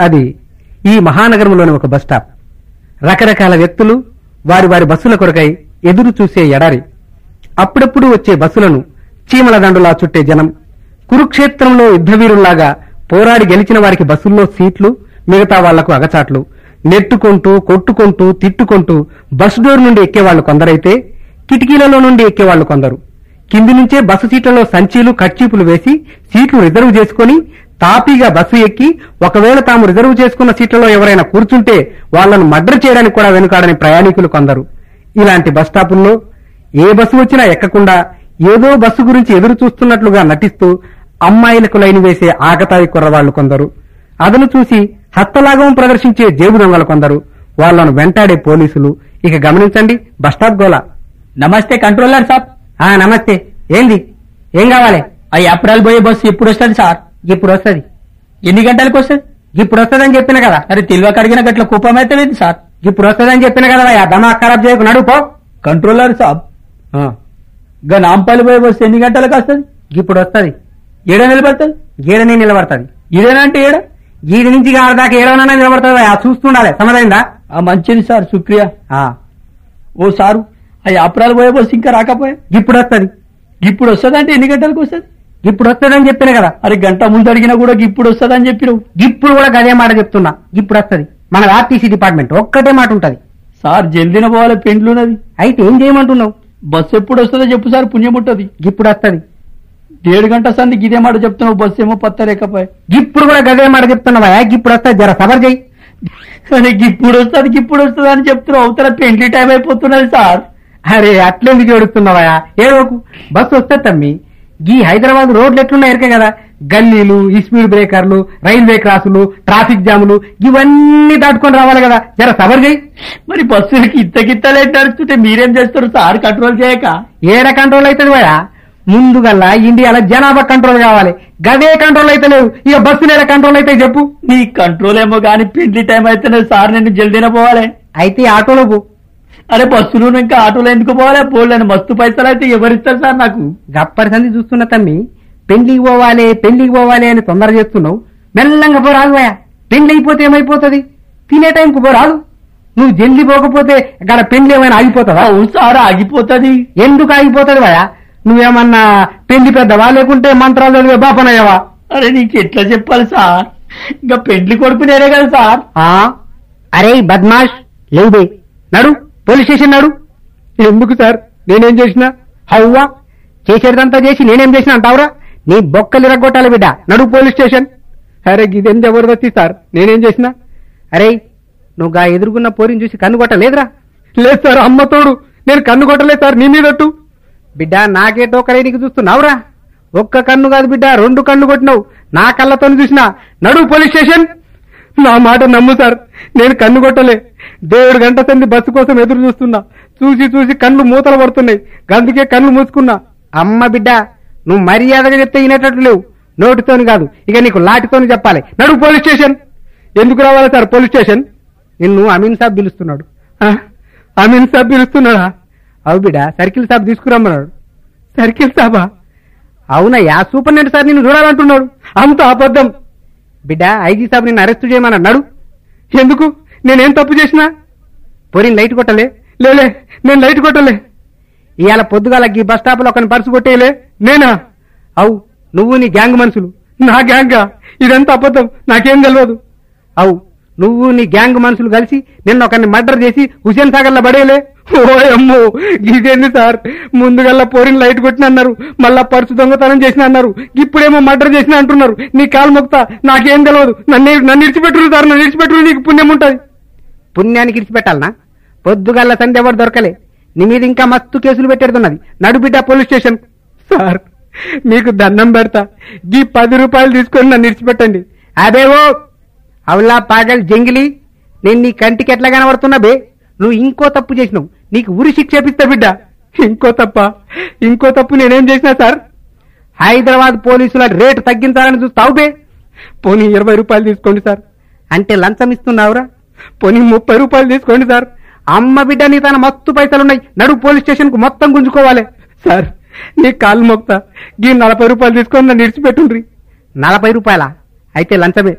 అది ఈ మహానగరంలోని ఒక బస్ స్టాప్ రకరకాల వ్యక్తులు వారి వారి బస్సుల కొరకై ఎదురు చూసే ఎడారి అప్పుడప్పుడు వచ్చే బస్సులను చీమల దండులా చుట్టే జనం కురుక్షేత్రంలో యుద్ధవీరుల్లాగా పోరాడి గెలిచిన వారికి బస్సుల్లో సీట్లు మిగతా వాళ్లకు అగచాట్లు నెట్టుకుంటూ కొట్టుకుంటూ తిట్టుకుంటూ బస్ డోర్ నుండి ఎక్కేవాళ్లు కొందరైతే కిటికీలలో నుండి ఎక్కేవాళ్లు కొందరు కింది నుంచే బస్సు సీట్లలో సంచీలు కట్చీపులు వేసి సీట్లు రిజర్వ్ చేసుకుని తాపీగా బస్సు ఎక్కి ఒకవేళ తాము రిజర్వ్ చేసుకున్న సీట్లలో ఎవరైనా కూర్చుంటే వాళ్లను మర్డర్ చేయడానికి కూడా వెనుకాడని ప్రయాణికులు కొందరు ఇలాంటి బస్ స్టాపుల్లో ఏ బస్సు వచ్చినా ఎక్కకుండా ఏదో బస్సు గురించి ఎదురు చూస్తున్నట్లుగా నటిస్తూ అమ్మాయిలకు లైన్ వేసే ఆకతాయి కుర్రవాళ్లు కొందరు అదను చూసి హస్తలాఘవం ప్రదర్శించే జేబు దొంగలు కొందరు వాళ్లను వెంటాడే పోలీసులు ఇక గమనించండి బస్టాప్ గోల నమస్తే కంట్రోలర్ సాబ్ ఆ నమస్తే ఏంది ఏం కావాలి ఆ ఏప్రిల్ పోయే బస్సు ఎప్పుడు వస్తుంది సార్ ఇప్పుడు వస్తది ఎన్ని గంటలకు వస్తుంది ఇప్పుడు వస్తదని చెప్పిన కదా అరే తెలివక అడిగిన గట్ల కుప్పం అయితే లేదు సార్ ఇప్పుడు వస్తదని చెప్పిన కదా ఆ దమా ఖరాబ్ చేయకు నడు పో కంట్రోలర్ సాబ్ ఆ, గా నాంపల్లి పోయే బస్సు ఎన్ని గంటలకు వస్తుంది ఇప్పుడు వస్తది ఏడ నిలబడుతుంది గీడనే నిలబడతది ఇదేనంటే ఏడ ఈడి నుంచి ఆడ దాకా ఏడవనన్నా నిలబడుతుంది ఆ చూస్తుండాలి సమదైందా ఆ మంచిది సార్ శుక్రియా ఆ, ఓ సారు ఆ ఏప్రిల్ పోయే బస్సు ఇంకా రాకపోయా ఇప్పుడు వస్తది ఇప్పుడు వస్తుందంటే ఎన్ని గంటలకు వస్తుంది ఇప్పుడు వస్తదని చెప్పిన కదా అరే గంట ముందు అడిగినా కూడా ఇప్పుడు వస్తుందని చెప్పినావు ఇప్పుడు కూడా గదే మాట చెప్తున్నా ఇప్పుడు వస్తది మన ఆర్టీసీ డిపార్ట్మెంట్ ఒక్కటే మాట ఉంటది సార్ జల్దిన పోవాలి పెండ్లున్నది అయితే ఏం చేయమంటున్నావు బస్సు ఎప్పుడు వస్తుందో చెప్పు సార్ పుణ్యం ఉంటుంది ఇప్పుడు వస్తది ఏడు గంట సంది ఇదే మాట చెప్తున్నావు బస్సు ఏమో పత్త లేకపోయా ఇప్పుడు కూడా గదే మాట చెప్తున్నావా ఇప్పుడు వస్తుంది జర సబర్ చేయి అరే ఇప్పుడు వస్తుంది ఇప్పుడు వస్తుంది అని చెప్తున్నావు అవతల పెండ్లి టైం అయిపోతున్నది సార్ అరే అట్లెందుకు ఏడుస్తున్నావా ఏడోకు బస్సు వస్తే తమ్మి ఈ హైదరాబాద్ రోడ్లు ఎట్లున్నా ఎరకే కదా గల్లీలు ఈ స్పీడ్ బ్రేకర్లు రైల్వే క్రాసులు ట్రాఫిక్ జాములు ఇవన్నీ దాటుకొని రావాలి కదా జర సబర్ చేయి మరి బస్సులకి ఇత్తకిత్తలే నడుస్తుంటే మీరేం చేస్తారు సార్ కంట్రోల్ చేయక ఏడ కంట్రోల్ అవుతుంది పోయా ముందుగల్లా ఇండియాలో జనాభా కంట్రోల్ కావాలి గదే కంట్రోల్ అయితే లేవు ఇక బస్సులు ఏడ కంట్రోల్ అయితే చెప్పు నీ కంట్రోల్ ఏమో కానీ పెండ్లి టైం అయితేనే సార్ నేను జల్దీన పోవాలి అయితే ఆటోలో పో అరే బస్సులు ఇంకా ఆటోలో ఎందుకు పోవాలి పోలేను మస్తు పైసలు అయితే ఎవరిస్తారు సార్ నాకు గప్పటి సంది చూస్తున్న తమ్మి పెళ్లికి పోవాలి పెళ్లికి పోవాలి అని తొందర చేస్తున్నావు మెల్లంగా పో రాదు పోయా పెళ్లి అయిపోతే ఏమైపోతుంది తినే టైంకు పో రాదు నువ్వు జల్ది పోకపోతే గడ పెళ్లి ఏమైనా ఆగిపోతుందా అవును సార్ ఆగిపోతుంది ఎందుకు ఆగిపోతుంది భయ నువ్వేమన్నా పెళ్లి పెద్దవా లేకుంటే మంత్రాలు చదివే బాపనయ్యవా అరే నీకు ఎట్లా చెప్పాలి సార్ ఇంకా పెండ్లి కొడుకు నేనే కదా సార్ ఆ అరే బద్మాష్ లేవు బే నడు పోలీస్ స్టేషన్ నడు ఎందుకు సార్ నేనేం చేసినా హవ్వా చేసేదంతా చేసి నేనేం చేసినా అంటావురా నీ బొక్కలు ఇరగొట్టాలి బిడ్డ నడు పోలీస్ స్టేషన్ అరే ఇదేం జబర్దస్తి సార్ నేనేం చేసినా అరే నువ్వు గా ఎదుర్కొన్న పోరిని చూసి కన్ను కొట్టలేదురా లేదు సార్ అమ్మ తోడు నేను కన్ను కొట్టలేదు సార్ నీ మీదట్టు బిడ్డ నాకే టోకరే నీకు చూస్తున్నావురా ఒక్క కన్ను కాదు బిడ్డ రెండు కన్ను కొట్టినావు నా కళ్ళతో చూసినా నడు పోలీస్ స్టేషన్ నా మాట నమ్ము సార్ నేను కన్ను కొట్టలే దేవుడు గంట సంది బస్సు కోసం ఎదురు చూస్తున్నా చూసి చూసి కళ్ళు మూతలు పడుతున్నాయి అందుకే కళ్ళు మూసుకున్నా అమ్మ బిడ్డ నువ్వు మర్యాదగా చెప్తే వినేటట్టు లేవు నోటితోని కాదు ఇక నీకు లాటితోని చెప్పాలి నడు పోలీస్ స్టేషన్ ఎందుకు రావాలి సార్ పోలీస్ స్టేషన్ నిన్ను అమీన్ సాబ్ పిలుస్తున్నాడు ఆ? అమీన్ సాబ్ పిలుస్తున్నాడా అవు బిడ్డ సర్కిల్ సాబ్ తీసుకురమ్మన్నాడు సర్కిల్ సాబా అవునయ్యా సూపరింటెండెంట్ సార్ నిన్ను చూడాలంటున్నాడు అంత అబద్ధం బిడ్డ ఐజీ సాబ్ నిన్ను అరెస్ట్ చేయమన్నాడు నడు ఎందుకు నేనేం తప్పు చేసినా పోరిని లైట్ కొట్టలే లేలే నేను లైట్ కొట్టలే ఇవాళ పొద్దుగాల ఈ బస్ స్టాప్ లో ఒకని పర్సు కొట్టేయలే నేనా అవు నువ్వు నీ గ్యాంగ్ మనుషులు నా గ్యాంగా ఇదంతా అబద్ధం నాకేం తెలియదు అవు నువ్వు నీ గ్యాంగ్ మనుషులు కలిసి నిన్న ఒకరిని మర్డర్ చేసి హుసేన్ సాగర్ లో పడేయలే ఓ అమ్మో ఇదేంది సార్ ముందుగల్లా పోరిని లైట్ కొట్టిన అన్నారు మళ్ళా పర్సు దొంగతనం చేసిన అన్నారు ఇప్పుడేమో మర్డర్ చేసిన అంటున్నారు నీ కాలు మొక్తా నాకేం తెలియదు నన్ను నన్ను ఇడిచిపెట్టురు సార్ నన్ను ఇడిచిపెట్టురు నీకు పుణ్యం ఉంటది పుణ్యానికి ఇడిచిపెట్టాలనా పొద్దుగల్ల సంధ్య ఎవరు దొరకలే నీ మీద ఇంకా మస్తు కేసులు పెట్టేడుతున్నది నడుబిడ్డ పోలీస్ స్టేషన్ సార్ మీకు దండం పెడతా ఈ పది రూపాయలు తీసుకొని నన్ను ఇడిచిపెట్టండి అదేవో అవులా పాగల్ జంగిలి నేను నీ కంటికి ఎట్లా కనబడుతున్నా బే నువ్వు ఇంకో తప్పు చేసినావు నీకు ఉరి శిక్ష చేపిస్తా బిడ్డ ఇంకో తప్ప ఇంకో తప్పు నేనేం చేసినా సార్ హైదరాబాద్ పోలీసుల రేటు తగ్గించాలని చూస్తావు బే పోనీ ఇరవై రూపాయలు తీసుకోండి సార్ అంటే లంచం ఇస్తున్నావురా పోనీ ముప్పై రూపాయలు తీసుకోండి సార్ అమ్మ బిడ్డ నీ తన మస్తు పైసలున్నాయి నడు పోలీస్ స్టేషన్ కు మొత్తం గుంజుకోవాలి సార్ నీ కాళ్ళు మొక్తా ఈ నలభై రూపాయలు తీసుకొని నన్ను ఇడిచిపెట్టుండ్రి నలభై రూపాయలా అయితే లంచమే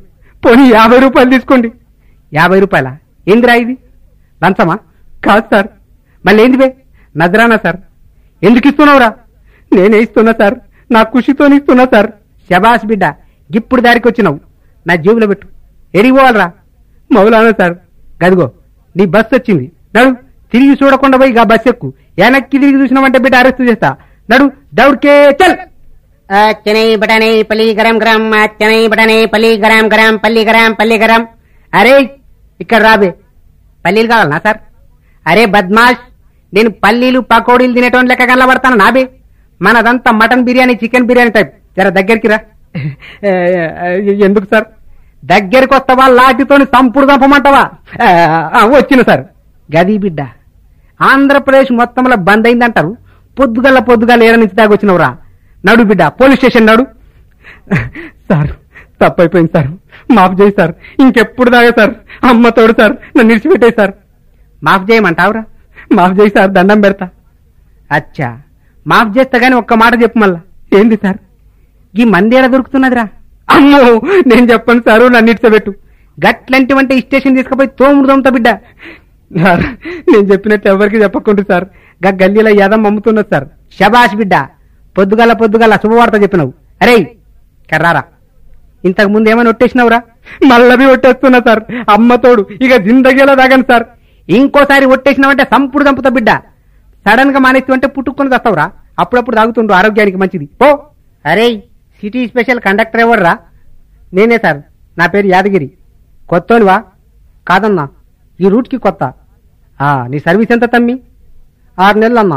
పోనీ యాభై రూపాయలు తీసుకోండి యాభై రూపాయల ఏందిరా ఇది లంచమా కాదు సార్ మళ్ళీ ఏంది బే నజరానా సార్ ఎందుకు ఇస్తున్నావురా నేనే ఇస్తున్నా సార్ నా ఖుషితోనే ఇస్తున్నా సార్ శబాష్ బిడ్డ ఇప్పుడు దారికి వచ్చినావు నా జేబులో పెట్టు ఎడిగి పోవాలరా మౌలానా సార్ గదిగో నీ బస్సు వచ్చింది నడు తిరిగి చూడకుండా పోయి ఆ బస్ ఎక్కు వెనక్కి తిరిగి చూసినావంటే బిడ్డ అరెస్ట్ చేస్తా నడు దౌడ్కే చల్ చెనై బటనై పల్లి గరం గరం చెనై బటనై పల్లి గరం గరం పల్లి గరం పల్లి గరం అరే ఇక్కడ రాబే పల్లీలు కావాలనా సార్ అరే బద్మాష్ నేను పల్లీలు పకోడీలు తినేటోని లెక్క కనబడతాను నాబే మనదంతా mutton biryani chicken biryani type జర దగ్గరికి రా ఎందుకు సార్ దగ్గరికి వస్తావా లాఠీతోని సంపుడు చంపమంటావా ఆ, ఆ, వచ్చిన సార్ గది బిడ్డ ఆంధ్రప్రదేశ్ మొత్తంలో బంద్ అయిందంటారు పొద్దుగల పొద్దుగల ఏడ నుంచి దాకా వచ్చినవురా నడు బిడ్డ పోలీస్ స్టేషన్ నడు సార్ తప్పైపోయింది సార్ మాఫ్ చేయి సార్ ఇంకెప్పుడు దాగా సార్ అమ్మ తోడు సార్ నన్ను నిడిచిపెట్టాయి సార్ మాఫ్ చేయమంటావురా మాఫ్ చేయి సార్ దండం పెడతా అచ్చా మాఫ్ చేస్తా గానీ ఒక్క మాట చెప్పు మళ్ళా ఏంది సార్ ఈ మంది ఏడ దొరుకుతున్నదిరా అమ్మో నేను చెప్పను సారు నన్ను ఇడ్చబెట్టు గట్లంటివంటే ఈ స్టేషన్ తీసుకుపోయి తోముడు తోముతా బిడ్డ సార్ నేను చెప్పినట్టు ఎవరికి చెప్పకుండా సార్ గా గల్లీలో యదం అమ్ముతున్నది సార్ శబాష్ బిడ్డ పొద్దుగల పొద్దుగల శుభవార్త చెప్పినావు అరే కర్రారా ఇంతకు ముందు ఏమైనా ఒట్టేసినావురా మళ్ళీ ఒట్టేస్తున్నా సార్ అమ్మ తోడు ఇక జిందగీలో దాగను సార్ ఇంకోసారి ఒట్టేసినావంటే సంపుడు చంపుతా బిడ్డ సడన్ గా మానేస్తావంటే పుట్టుకొని వస్తావురా అప్పుడప్పుడు తాగుతుండ్రు ఆరోగ్యానికి మంచిది ఓ అరే సిటీ స్పెషల్ కండక్టర్ ఎవర్రా నేనే సార్ నా పేరు యాదగిరి కొత్తోనివా కాదన్నా ఈ రూట్కి కొత్త ఆ, నీ సర్వీస్ ఎంత తమ్మి ఆరు నెలలు అన్నా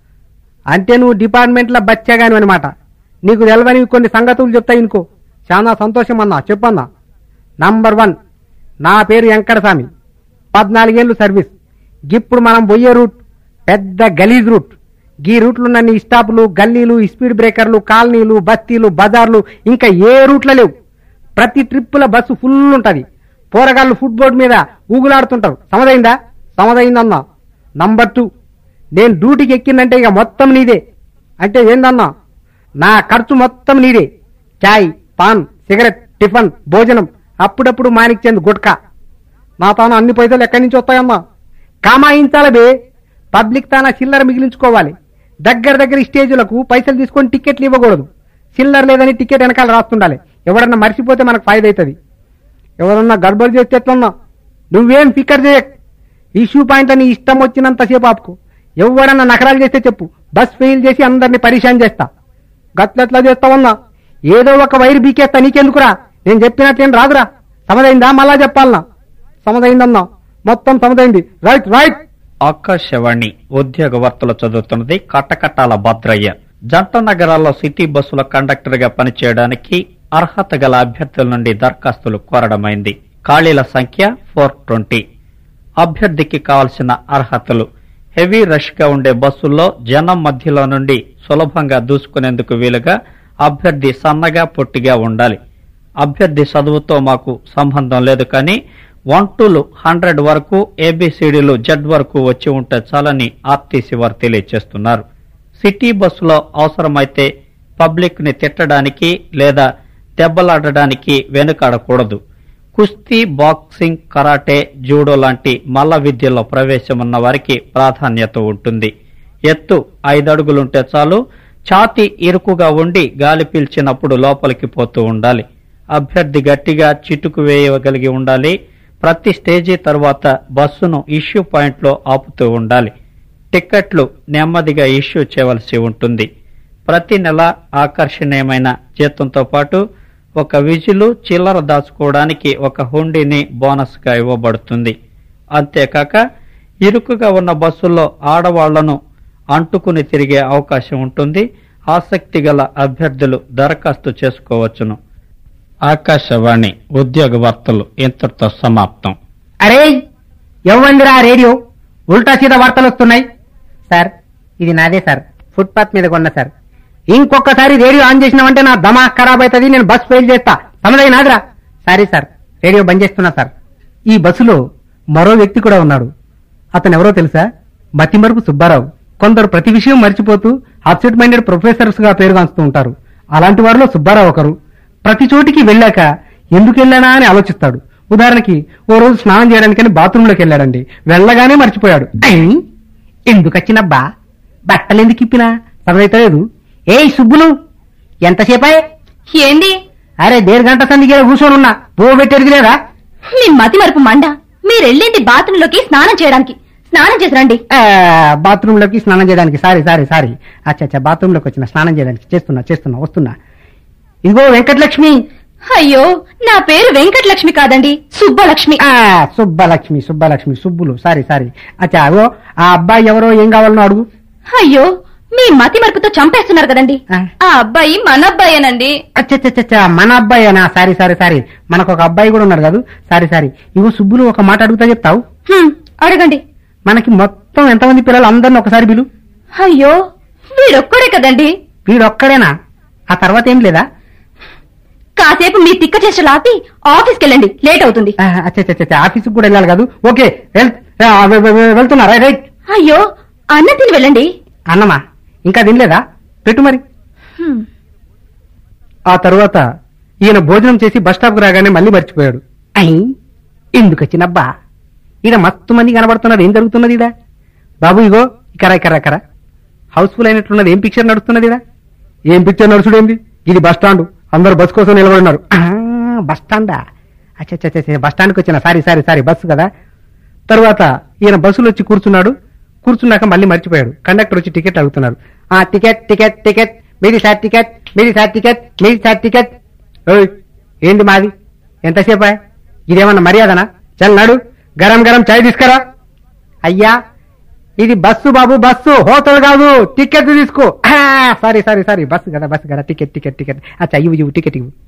అంటే నువ్వు డిపార్ట్మెంట్లో బచ్చాగాని అనమాట నీకు తెలవని కొన్ని సంగతులు చెప్తా ఇనుకో చాలా సంతోషం అన్నా చెప్పన్నా నంబర్ వన్ నా పేరు వెంకటస్వామి పద్నాలుగేళ్ళు సర్వీస్ ఇప్పుడు మనం పోయే రూట్ పెద్ద గలీజ్ రూట్ గీ రూట్లున్న నీ స్టాపులు గల్లీలు స్పీడ్ బ్రేకర్లు కాలనీలు బస్తీలు బజార్లు ఇంకా ఏ రూట్లో లేవు ప్రతి ట్రిప్పుల బస్సు ఫుల్ ఉంటది పోరగాళ్ళు ఫుట్బోర్డ్ మీద ఊగులాడుతుంటారు సమదైందా సమదైందన్నా నంబర్ టూ నేను డ్యూటీకి ఎక్కిందంటే ఇక మొత్తం నీదే అంటే ఏందన్నా నా ఖర్చు మొత్తం నీదే చాయ్ పాన్ సిగరెట్ టిఫన్ భోజనం అప్పుడప్పుడు మాణిక్చేందు గుట్కా నా తాను అన్ని పైసలు ఎక్కడి నుంచి వస్తాయమ్మా కామాయించాల బే పబ్లిక్ తాన చిల్లర మిగిలించుకోవాలి దగ్గర దగ్గర స్టేజులకు పైసలు తీసుకొని టికెట్లు ఇవ్వకూడదు చిల్లర లేదని టికెట్ వెనకాల రాస్తుండాలి ఎవడన్నా మర్చిపోతే మనకు ఫైదా అవుతుంది ఎవరన్నా గడబడి చేస్తే ఎట్లన్నా నువ్వేం ఫికర్ చేయక్ ఇష్యూ పాయింట్ అని ఇష్టం వచ్చినంతసేపు ఆపుకో ఎవడన్నా నకరాలు చేస్తే చెప్పు బస్ ఫెయిల్ చేసి అందరిని పరిశాన్ చేస్తా గట్లెట్లా చేస్తావన్నా ఏదో ఒక వైరు బీకేస్తా నీకెందుకురా నేను చెప్పినట్లేం రాదురా సమదైందా మళ్ళా చెప్పాలనా సమదైందన్నా మొత్తం సమదైంది రైట్ రైట్ ఆకాశవాణి ఉద్యోగ వార్తలు చదువుతున్నది కట్టకట్టాల భద్రయ్య జంట నగరాల్లో సిటీ బస్సుల కండక్టర్ గా పనిచేయడానికి అర్హత గల అభ్యర్థుల నుండి దరఖాస్తులు కోరడమైంది ఖాళీల సంఖ్య ఫోర్ ట్వంటీ అభ్యర్థికి కావలసిన అర్హతలు హెవీ రష్ గా ఉండే బస్సుల్లో జనం మధ్యలో నుండి సులభంగా దూసుకునేందుకు వీలుగా అభ్యర్థి సన్నగా పొట్టిగా ఉండాలి అభ్యర్థి చదువుతో మాకు సంబంధం లేదు కానీ వన్ టూలు హండ్రెడ్ వరకు ఏబిసిడీలు జెడ్ వరకు వచ్చి ఉంటే చాలని ఆర్టీసీ వారు తెలియజేస్తున్నారు సిటీ బస్సులో అవసరమైతే పబ్లిక్ ని తిట్టడానికి లేదా దెబ్బలాడడానికి వెనుకాడకూడదు కుస్తీ బాక్సింగ్ కరాటే జూడో లాంటి మల్ల విద్యలో ప్రవేశం ఉన్న వారికి ప్రాధాన్యత ఉంటుంది ఎత్తు ఐదడుగులుంటే చాలు ఛాతి ఇరుకుగా ఉండి గాలి పీల్చినప్పుడు లోపలికి పోతూ ఉండాలి అభ్యర్థి గట్టిగా చిటుకు వేయగలిగి ఉండాలి ప్రతి స్టేజీ తర్వాత బస్సును ఇష్యూ పాయింట్లో ఆపుతూ ఉండాలి టిక్కెట్లు నెమ్మదిగా ఇష్యూ చేయవలసి ఉంటుంది ప్రతి నెల ఆకర్షణీయమైన జీతంతో పాటు ఒక విజులు చిల్లర దాచుకోవడానికి ఒక హుండీని బోనస్గా ఇవ్వబడుతుంది అంతేకాక ఇరుకుగా ఉన్న బస్సుల్లో ఆడవాళ్లను అంటుకుని తిరిగే అవకాశం ఉంటుంది ఆసక్తి గల అభ్యర్థులు దరఖాస్తు చేసుకోవచ్చును ఆకాశవాణి ఉద్యోగ వార్తలు ఇంతటితో సమాప్తం అరే ఎవ్వందిరా రేడియో ఉల్టా సీదా వార్తలు వస్తున్నాయి సార్ ఇది నాదే సార్ ఫుట్పాత్ మీద కొన్న సార్ ఇంకొకసారి రేడియో ఆన్ చేసినామంటే నా దమా ఖరాబ్ అవుతుంది నేను బస్ ఫెయిల్ చేస్తా సమదై నాదిరా సారీ సార్ రేడియో బంద్ చేస్తున్నా సార్ ఈ బస్సులో మరో వ్యక్తి కూడా ఉన్నాడు అతను ఎవరో తెలుసా మతిమరుపు సుబ్బారావు కొందరు ప్రతి విషయం మర్చిపోతూ అప్సెట్ మైండెడ్ ప్రొఫెసర్స్ గా పేరుగాంచుతూ ఉంటారు అలాంటి వారిలో సుబ్బారావు ఒకరు ప్రతి చోటికి వెళ్ళాక ఎందుకు వెళ్ళానా అని ఆలోచిస్తాడు ఉదాహరణకి ఓ రోజు స్నానం చేయడానికని బాత్రూంలోకి వెళ్ళాడండి వెళ్ళగానే మర్చిపోయాడు ఐ, ఎందుకు వచ్చినబ్బా బట్టలు ఎందుకు ఇప్పినా చదవైతలేదు ఏయ్ సుబ్బులు ఎంతసేపే ఏంది అరే దేడు గంట సందిగా కూర్చొని ఉన్నా పో పెట్టేది లేదా మీ మతి మరుపు మండ మీరెళ్ళింది బాత్రూంలోకి స్నానం చేయడానికి స్నానం చేసి రండి బాత్రూమ్ లోకి స్నానం చేయడానికి సారీ సారీ సారీ అచ్చా అచ్చా బాత్రూమ్ లోకి వచ్చిన స్నానం చేయడానికి చేస్తున్నా చేస్తున్నా వస్తున్నా ఇదిగో వెంకటలక్ష్మి అయ్యో నా పేరు వెంకటలక్ష్మి కాదండి సుబ్బలక్ష్మి ఆ సుబ్బలక్ష్మి సుబ్బలక్ష్మి సుబ్బులు సారీ సారీ అచ్చా అగో ఆ అబ్బాయి ఎవరో ఏం కావాలనో అడుగు అయ్యో మీ మతి మరుపుతో చంపేస్తున్నారు కదండి ఆ. ఆ అబ్బాయి మన అబ్బాయేనండి అచ్చచ్చచ్చా మన అబ్బాయేనా సారీ సారీ సారీ మనకు ఒక అబ్బాయి కూడా ఉన్నాడు కాదు సారీ సారీ ఇగో సుబ్బులు ఒక మాట అడుగుతా చెప్తావు హ్మ్, అడగండి మనకి మొత్తం ఎంతమంది పిల్లలు అందరిని ఒకసారి పిలు అయ్యో వీడొక్కడే కదండి వీడొక్కడేనా ఆ తర్వాత ఏం లేదా కాసేపు మీ తిక్క చేష్టలు ఆపి ఆఫీస్కి వెళ్ళండి లేట్ అవుతుంది అచ్చచ్చచ్చా ఆఫీస్కి కూడా వెళ్ళాలి కాదు ఓకే వెల్- ఆ, వె- వె- వె- వెళ్తున్నా రైట్ రైట్ అయ్యో అన్న తిని వెళ్ళండి అన్నమా ఇంకా తినలేదా పెట్టు మరి హ్మ్. ఆ తరువాత ఈయన భోజనం చేసి బస్ స్టాప్ కు రాగానే మళ్ళీ మర్చిపోయాడు అయి ఎందుకు వచ్చినబ్బా ఈడ మస్తు మంది కనబడుతున్నారు ఏం జరుగుతున్నది ఇదా బాబు ఇగో ఇకరా ఇకరా ఇకరా హౌస్ఫుల్ అయినట్లున్నది ఏం పిక్చర్ నడుస్తున్నది ఇదా ఏం పిక్చర్ నడుచుడేంది ఇది బస్ స్టాండ్ అందరు బస్ కోసం నిలబడి ఉన్నారు ఆ, బస్ స్టాండా అచ్చచ్చచ్చ బస్ స్టాండ్కి వచ్చిన సారీ సారీ సారీ బస్సు కదా తరువాత ఈయన బస్సులో వచ్చి కూర్చున్నాడు కూర్చున్నాక మళ్ళీ మర్చిపోయాడు కండక్టర్ వచ్చి టికెట్ అడుగుతున్నారు ఆ టికెట్ టికెట్ టికెట్ మీది సార్ టికెట్ మీది సార్ టికెట్ మీది సార్ టికెట్ ఓయ్ ఏంటి మాది ఎంతసేపా ఇదేమన్నా మర్యాదనా చల్ నాడు గరం గరం చాయ్ తీసుకురా అయ్యా ఇది బస్సు బాబు బస్సు హోటల్ కాదు టికెట్ తీసుకో సారీ సారీ సారీ బస్సు కదా బస్సు కదా టికెట్ టికెట్ టికెట్ అచ్చా ఇవ్వు ఇవ్వు టికెట్ ఇవ్వు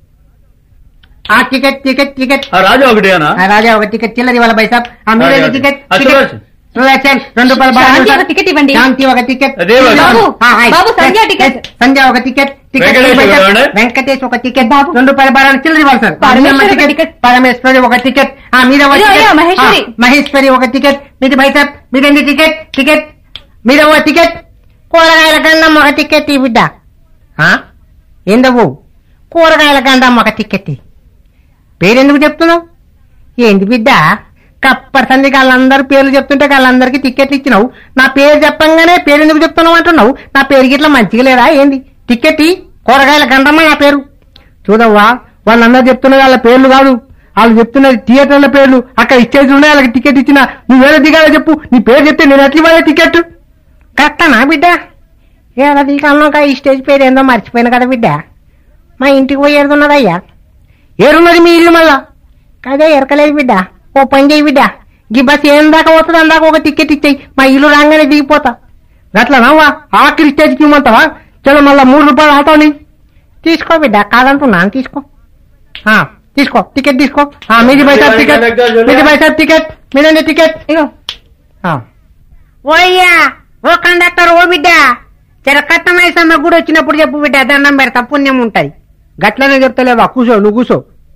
ఆ టికెట్ టికెట్ టికెట్ ఆ రాజు ఒకటేనా ఆ రాజా ఒక టికెట్ చిల్లరి వాళ్ళ బై సాబ్ ఆ మీరే రాజా, టికెట్ ఆ టికెట్ సురేష్. సురేష్ సార్, రెండు రూపాయలు బాగా శాంతి సార్. ఒక టికెట్ ఇవ్వండి. శాంతి ఒక టికెట్ అదే బాబు. బాబు, ఆ, హాయ్. బాబు, సంధ్య టికెట్. సంధ్య ఒక టికెట్ టికెట్ వెంకటేష్ బై సాబ్. ఇవ్వండి. వెంకటేష్ ఒక టికెట్ రెండు రూపాయల బాగా చిల్లరి ఇవ్వాలి సార్ పరమేశ్వరి అమ్మమ్మ ఒక టికెట్. పరమేశ్వరి ఒక టికెట్ ఆ మీద ఒక అయ్యో, టికెట్. అయ్యో, మహేశ్వరి. ఆ, మహేశ్వరి ఒక టికెట్ మీది బై సాబ్ మీదండి టికెట్ టికెట్ మీద ఒక టికెట్ కూరగాయల గంధం ఒక టికెట్ ఈ బిడ్డ ఆ? ఏందవ్వు కూరగాయల గంధం ఒక టికెట్ ఇయ్యి. పేరెందుకు చెప్తున్నావు ఏంటి బిడ్డ కప్పటి సందికి వాళ్ళందరూ పేర్లు చెప్తుంటే వాళ్ళందరికీ టికెట్లు ఇచ్చినావు నా పేరు చెప్పంగానే పేరు ఎందుకు చెప్తున్నావు అంటున్నావు నా పేరు గిట్లా మంచిగా లేదా ఏంది టికెట్ ఇయ్యి. కూరగాయల గంధమ్మ నా పేరు చూడవ్వా వాళ్ళందరూ చెప్తున్నది వాళ్ళ పేర్లు కాదు వాళ్ళు చెప్తున్నది థియేటర్ల పేర్లు అక్కడ స్టేజ్ ఉన్నాయి వాళ్ళకి టికెట్ ఇచ్చిన నువ్వు వేరే దిగాలో చెప్పు నీ పేరు చెప్తే నేను ఎట్లా ఇవ్వాలి టికెట్ కరెక్టనా బిడ్డ ఏడాది కన్నాక ఈ స్టేజ్ పేరు ఏందో మర్చిపోయిన కదా బిడ్డ మా ఇంటికి పోయి ఏడున్నదయ్యా ఏడున్నది మీ ఇల్లు మళ్ళా కదే ఎరకలేదు బిడ్డ ఓ పని చేయి బిడ్డ ఈ బస్ ఏం దాకా పోతుంది అందాక ఒక టికెట్ ఇచ్చేయి మా ఇల్లు రాగానే దిగిపోతా గట్లనావా ఆఖరి స్టేజ్కి ఇమ్మంటావా చలో మళ్ళా మూడు రూపాయలు ఆటోని తీసుకో బిడ్డ కాదంటున్నాను తీసుకో ఆ, తీసుకో టికెట్ తీసుకో ఆ, మీది బయట టికెట్ మీది బయట టికెట్ మీదండి టికెట్ ఇగో ఆ. ఓయ్యా ఓ కండక్టర్ ఓ బిడ్డ చెరకట్టమైసమ్మ కూడా వచ్చినప్పుడు చెప్పు బిడ్డ దండం పెడతా పుణ్యం ఉంటాయి గట్లనే చెప్తలేవా కూసో నువ్వు కూసో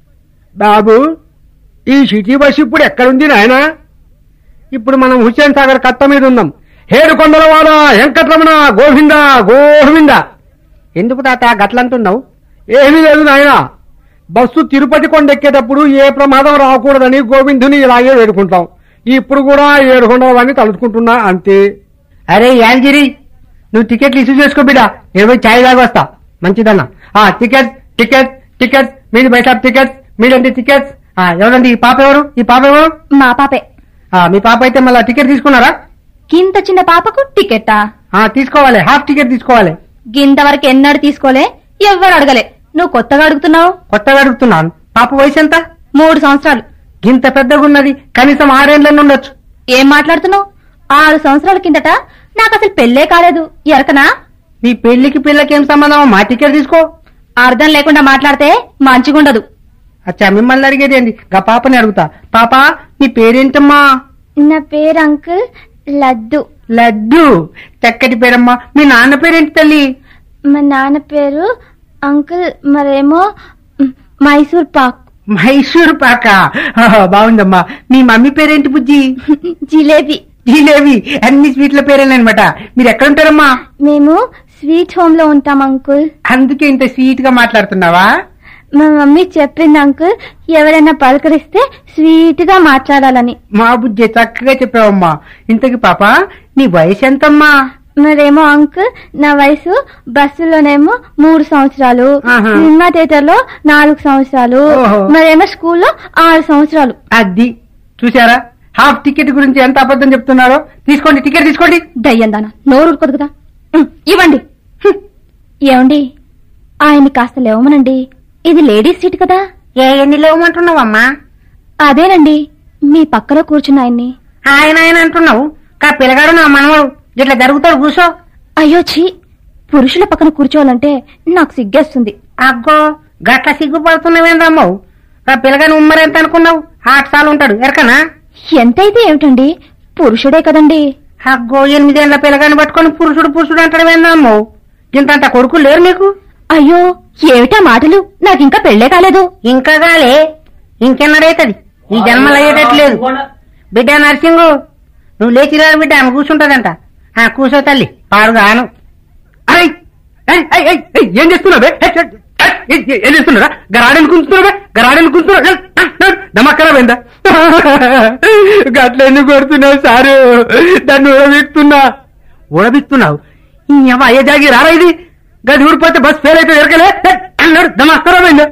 బాబు ఈ సిటీ బస్ ఇప్పుడు ఎక్కడుంది నాయనా ఇప్పుడు మనం హుస్సేన్ సాగర్ కట్ట మీద ఉన్నాం హేడుకొండలవాడ వెంకటరమణ గోవింద గోవింద ఎందుకు తాత గట్లంటున్నావు ఏమీ లేదు నాయనా బస్సు తిరుపతి కొండ ఎక్కేటప్పుడు ఏ ప్రమాదం రాకూడదని గోవిందుని ఇలాగే వేడుకుంటాం ఇప్పుడు కూడా ఏడుకొండలవాడిని తలుచుకుంటున్నా అంతే అరే యాంగిరి నువ్వు టికెట్లు ఇష్యూ చేసుకో బిడ్డ నేను పోయి ఛాయ్ దాకా వస్తా మంచిదన్నా ఆ టికెట్ టికెట్ టికెట్ మీది బయట టికెట్ మీదండి టికెట్స్ ఆ, ఎవరండి ఈ పాప ఎవరు ఈ పాప ఎవరు మా పాపే ఆ, మీ పాప అయితే మళ్ళీ టికెట్ తీసుకున్నారా గింత చిన్న పాపకు టికెట్టా ఆ, తీసుకోవాలి హాఫ్ టికెట్ తీసుకోవాలి గింత వరకు ఎన్నడు తీసుకోలే ఎవ్వరు అడగలే నువ్వు కొత్తగా అడుగుతున్నావు కొత్తగా అడుగుతున్నాను పాప వయసు ఎంత మూడు సంవత్సరాలు ఇంత పెద్దగా ఉన్నది కనీసం ఆరేళ్ళని ఉండొచ్చు ఏం మాట్లాడుతున్నావు ఆరు సంవత్సరాల కిందట నాకు అసలు పెళ్ళే కాలేదు ఎరకనా నీ పెళ్లికి పిల్లకి ఏం సంబంధం మా టికెట్ తీసుకో అర్థం లేకుండా మాట్లాడితే మంచిగుండదు అచ్చా మిమ్మల్ని అడిగేది ఏంది గా పాపని అడుగుతా పాప నీ పేరేంటమ్మా నా పేరు అంకుల్ లడ్డు లడ్డు చక్కటి పేరమ్మా మీ నాన్న పేరేంటి తల్లి మా నాన్న పేరు అంకుల్ మరేమో మ్, మైసూర్ పాక్ మైసూర్ పాక ఆహా, బాగుందమ్మా మీ మమ్మీ పేరేంటి బుజ్జి జిలేబీ జిలేబి అన్ని స్వీట్ల పేరేనమాట మీరు ఎక్కడ ఉంటారమ్మా మేము స్వీట్ హోమ్ లో ఉంటాం అంకుల్ అందుకే ఇంత స్వీట్ గా మాట్లాడుతున్నావా మా మమ్మీ చెప్పింది అంకుల్ ఎవరైనా పలకరిస్తే స్వీట్ గా మాట్లాడాలని మా బుజ్జి చక్కగా చెప్పావమ్మా ఇంతకి పాప నీ వయసు ఎంతమ్మా మరేమో అంకుల్ నా వయసు బస్సులోనేమో మూడు సంవత్సరాలు ఆహా. సినిమా థియేటర్ లో నాలుగు సంవత్సరాలు ఓహో. మరేమో స్కూల్లో ఆరు సంవత్సరాలు అది చూసారా హాఫ్ టికెట్ గురించి ఎంత అబద్ధం చెప్తున్నారో తీసుకోండి టికెట్ తీసుకోండి దయ్యందానా నోరు ఊరుకోదు కదా ఉమ్, ఇవ్వండి హ్మ్. ఏమండి ఆయన్ని కాస్త లేవమనండి ఇది లేడీస్ సీట్ కదా ఏ ఎన్ని లేవమంటున్నావమ్మా అదేనండి మీ పక్కన కూర్చున్న ఆయన్ని ఆయన ఆయన అంటున్నావు కా పిల్లగాడు నా మనవడు ఇట్లా జరుగుతాడు కూర్చో అయ్యో ఛీ పురుషుల పక్కన కూర్చోవాలంటే నాకు సిగ్గేస్తుంది అగ్గో గట్ల సిగ్గుపడుతున్నావేందమ్మవు కా పిల్లగాని ఉమ్మరు ఎంత అనుకున్నావు హాట్ సాల్ ఉంటాడు ఎరకనా ఎంతైతే ఏమిటండి పురుషుడే కదండి అగ్గో ఎనిమిదేళ్ల పిల్లగాని పట్టుకొని పురుషుడు పురుషుడు అంటాడు ఏందమ్మవు ఇంతంత కొడుకు లేరు నీకు అయ్యో ఏమిటా మాటలు నాకింకా పెళ్ళే కాలేదు ఇంకా గాలే ఇంకెన్నడైతది ఈ జన్మలు అయ్యేటట్లేదు బిడ్డ నర్సింగు నువ్వు లేచి రాడు బిడ్డ ఆమె కూర్చుంటదంట ఆ కూర్చో తల్లి పాడుగాను అరే ఏయ్, ఏయ్, ఏయ్, ఏయ్, ఏం చేస్తున్నావే ఏం చేస్తున్నారా గరాడని కుంటున్నావే గరాడని కుంటున్నావు నమ్మక్కరా పోయిందా గట్ల ఎందుకు కొడుతున్నావు సారు దాన్ని ఉడబిక్తున్నా ఉడబిక్తున్నావు ఈ అవ్వ అయ్యే జాగి రారా ఇది గది ఊడిపోతే బస్ ఫెయిల్ అయితే ఎరకలే అన్నాడు నమ్మక్కరా పోయిందా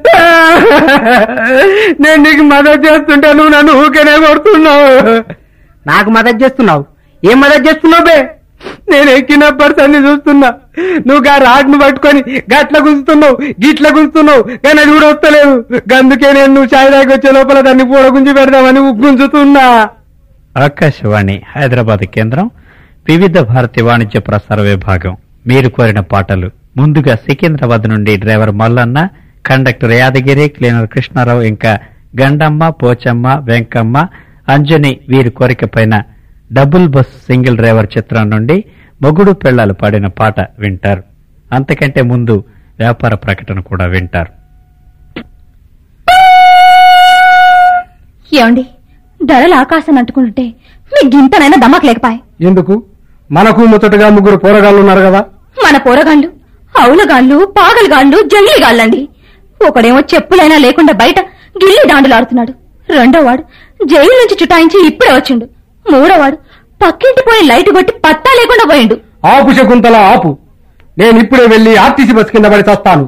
నేను నీకు మదతు చేస్తుంటే నువ్వు నన్ను ఊకేనే కొడుతున్నావు నాకు మదతు చేస్తున్నావు ఏం మదతు చేస్తున్నావు బే నేను ఎక్కిన పర్సన్ని చూస్తున్నా నువ్వు గా రాడ్ను పట్టుకొని గట్ల గుంజుతున్నావు గిట్ల గుంజుతున్నావు కానీ అది కూడా వస్తలేదు గందుకే నేను నువ్వు చాయ్ దాకా వచ్చే లోపల దాన్ని పూడ గుంజి పెడదామని గుంజుతున్నా ఆకాశవాణి హైదరాబాద్ కేంద్రం వివిధ భారతి వాణిజ్య ప్రసార విభాగం మీరు కోరిన పాటలు ముందుగా సికింద్రాబాద్ నుండి driver Mallanna conductor Yadagiri cleaner Krishnarao ఇంకా గండమ్మ పోచమ్మ వెంకమ్మ అంజని వీరి కోరిక పైన డబుల్ బస్ సింగిల్ డ్రైవర్ చిత్రం నుండి మొగుడు పెళ్లాలు పాడిన పాట వింటారు అంతకంటే ముందు వ్యాపార ప్రకటన కూడా వింటారు ఏమండి ధరలు ఆకాశం అంటుకుంటుంటే మీ గింతనైనా దమ్మకు లేకపాయ్ ఎందుకు మనకు ముచ్చటగా ముగ్గురు పోరగాళ్ళు ఉన్నారు కదా మన పోరగాళ్ళు అవులగాళ్ళు పాగలగాళ్ళు జంగిలిగాళ్ళండి ఒకడేమో చెప్పులైనా లేకుండా బయట గిల్లి దాండులాడుతున్నాడు రెండోవాడు జైలు నుంచి చుటాయించి ఇప్పుడే వచ్చిండు మూడోవాడు పక్కింటి పోయి లైట్ కొట్టి పత్తా లేకుండా పోయిండు ఆపు శకుంతల ఆపు నేను ఇప్పుడే వెళ్లి ఆర్టీసీ బస్ కింద పడి చస్తాను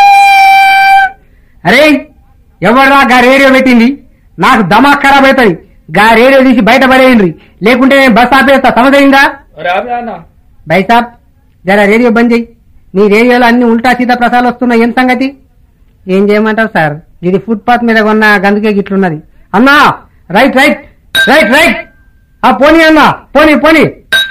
అరే ఎవడ్రా గా రేడియో పెట్టింది నాకు దమా ఖరాబ్ అవుతుంది గా రేడియో తీసి బయట పడేయండి లేకుంటే నేను బస్ ఆపేస్తా సమదైందా బైసాబ్ జరా రేడియో బంద్ చెయ్యి నీ రేడియోలో అన్ని ఉల్టా సీతా ప్రసారాలు వస్తున్నాయి ఏం సంగతి ఏం చేయమంటావు సార్ ఇది ఫుట్పాత్ మీద కొన్న గందుకే గిట్లున్నది అన్నా రైట్ రైట్ రైట్ రైట్ ఆ పోనీ అన్నా పోనీ పోనీ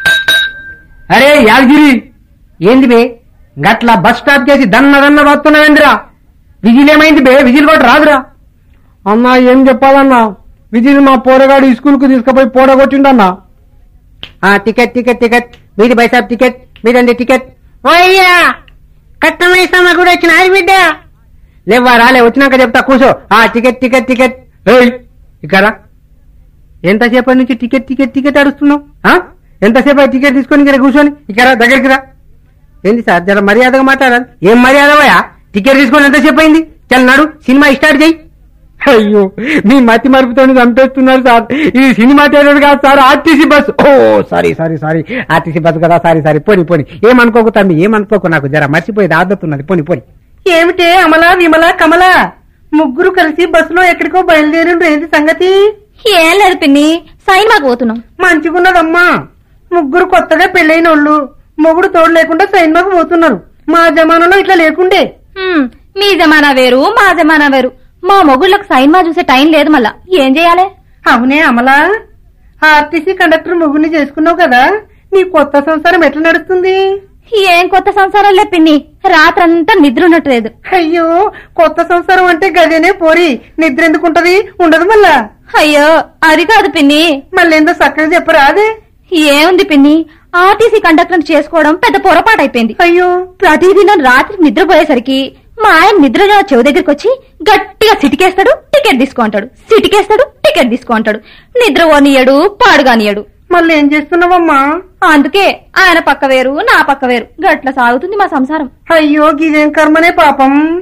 అరే యాదగిరి ఏంది బే గట్ల బస్ స్టాప్ చేసి దన్న దన్న వస్తున్నావేందిరా విజిల్ ఏమైంది బే విజిల్ కూడా రాదురా అన్నా ఏం చెప్పాలన్నా విజిల్ మా పోరగాడు ఈ స్కూల్ కు తీసుకుపోయి పోడగొట్టిండన్నా ఆ టికెట్ టికెట్ టికెట్ మీది బైసాబ్ టికెట్ మీదండి టికెట్ ఓ అయ్యా కట్టమైసమ్మ కూడా వచ్చిన ఆరి బిడ్డ లేవా రాలే వచ్చినాక చెప్తా కూర్చో ఆ టికెట్ టికెట్ టికెట్ ఏయ్ ఇక్కడ ఎంతసేపటి నుంచి టికెట్ టికెట్ టికెట్ అడుస్తున్నావు ఆ? ఎంతసేపు అయి టికెట్ తీసుకొని ఇక్కడ కూర్చొని ఇక్కడ దగ్గరికి రా ఏంది సార్ జర మర్యాదగా మాట్లాడాలి ఏం మర్యాద పోయా టికెట్ తీసుకొని ఎంతసేపు అయింది చల్ నాడు సినిమా స్టార్ట్ చేయి అయ్యో మీ మతి మరుపుతో చంపేస్తున్నారు సార్ ఇది సినిమా థియేటర్ కాదు సార్ ఆర్టీసీ బస్ ఓ sorry sorry sorry RTC bus కదా సారీ సారీ పోని పోని ఏమనుకోకు తమ్మి ఏమనుకోకు నాకు జర మర్చిపోయేది ఆదత్ ఉన్నది పోని పోని ఏమిటే అమల విమల కమల ముగ్గురు కలిసి బస్సులో ఎక్కడికో బయలుదేరిండ్రు ఏంటి సంగతి ఏం లేదు పిన్ని సైన్మాకు పోతున్నాం మంచిగున్నదమ్మా ముగ్గురు కొత్తగా పెళ్ళైన వాళ్ళు మొగుడు తోడు లేకుండా సైన్మాకు పోతున్నారు మా జమానాలో ఇట్లా లేకుండే హ్మ్, మీ జమానా వేరు మా జమానా వేరు మా మొగుళ్ళకు సైన్మా చూసే టైం లేదు మళ్ళా ఏం చేయాలి అవునే అమలా ఆర్టీసీ కండక్టర్ ముగ్గురిని చేసుకున్నావు కదా నీ కొత్త సంసారం ఎట్లా నడుస్తుంది ఏం కొత్త సంసారం లే పిన్ని రాత్రంతా నిద్ర ఉండట్లేదు అయ్యో కొత్త సంసారం అంటే గదేనే పోరి నిద్ర ఎందుకుంటది ఉండదు మళ్ళా అయ్యో అది కాదు పిన్ని మళ్ళేందో చక్కగా చెప్పరా అదే ఏముంది పిన్ని ఆర్టీసీ కండక్టర్ చేసుకోవడం పెద్ద పొరపాటు అయిపోయింది అయ్యో ప్రతిదినం రాత్రి నిద్రపోయేసరికి మా ఆయన నిద్రలో చెవు దగ్గరికి వచ్చి గట్టిగా సిటికేస్తాడు టికెట్ తీసుకుంటాడు సిటికేస్తాడు టికెట్ తీసుకుంటాడు నిద్ర పోనీయడు పాడుగానియడు మళ్ళీ ఏం చేస్తున్నావమ్మా అందుకే ఆయన పక్క వేరు నా పక్క వేరు గట్ల సాగుతుంది మా సంసారం అయ్యో గిదేం కర్మనే పాపం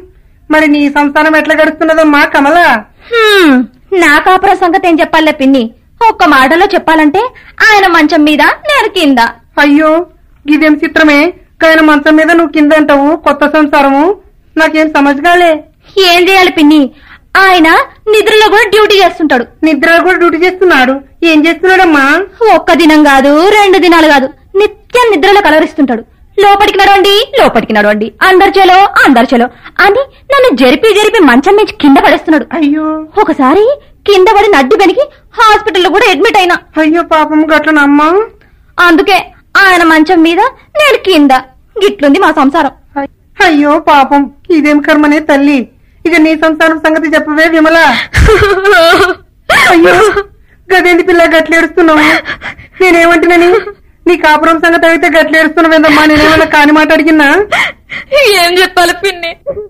మరి నీ సంసారం ఎట్లా గడుస్తున్నదమ్మా కమల హ్మ్, నా కాపురం సంగతి ఏం చెప్పాలే పిన్ని ఒక్క మాటలో చెప్పాలంటే ఆయన మంచం మీద నేను కింద అయ్యో ఇదేం చిత్రమే కాయన మంచం మీద నువ్వు కింద అంటావు కొత్త సంసారము నాకేం సమజ్గాలే ఏం చేయాలి పిన్ని ఆయన నిద్రలో కూడా డ్యూటీ చేస్తుంటాడు నిద్ర కూడా డ్యూటీ చేస్తున్నాడు ఏం చేస్తున్నాడమ్మా ఒక్క దినం కాదు రెండు దినాలు కాదు నిత్యం నిద్రలో కలవరిస్తుంటాడు లోపలికి నడవండి లోపలికి నడవండి అందరు చెలో అందరు చెలో అని నన్ను జరిపి జరిపి మంచం నుంచి కింద పడేస్తున్నాడు అయ్యో ఒకసారి కింద పడి నడ్డు బెనికి హాస్పిటల్లో కూడా అడ్మిట్ అయినా అయ్యో పాపం గట్లనమ్మా అందుకే ఆయన మంచం మీద నేను కింద గిట్లుంది మా సంసారం అయ్యో పాపం ఇదేం కర్మనే తల్లి ఇక నీ సంసారం సంగతి చెప్పవే విమల అయ్యో గదేంటి పిల్ల గట్లేడుస్తున్నావు నేనేమంటున్నాని నీ కాపురం సంగతి అయితే గట్లేడుస్తున్నావేందమ్మా నేనేమన్నా కాని మాట అడిగినా ఏం చెప్పాలి పిన్ని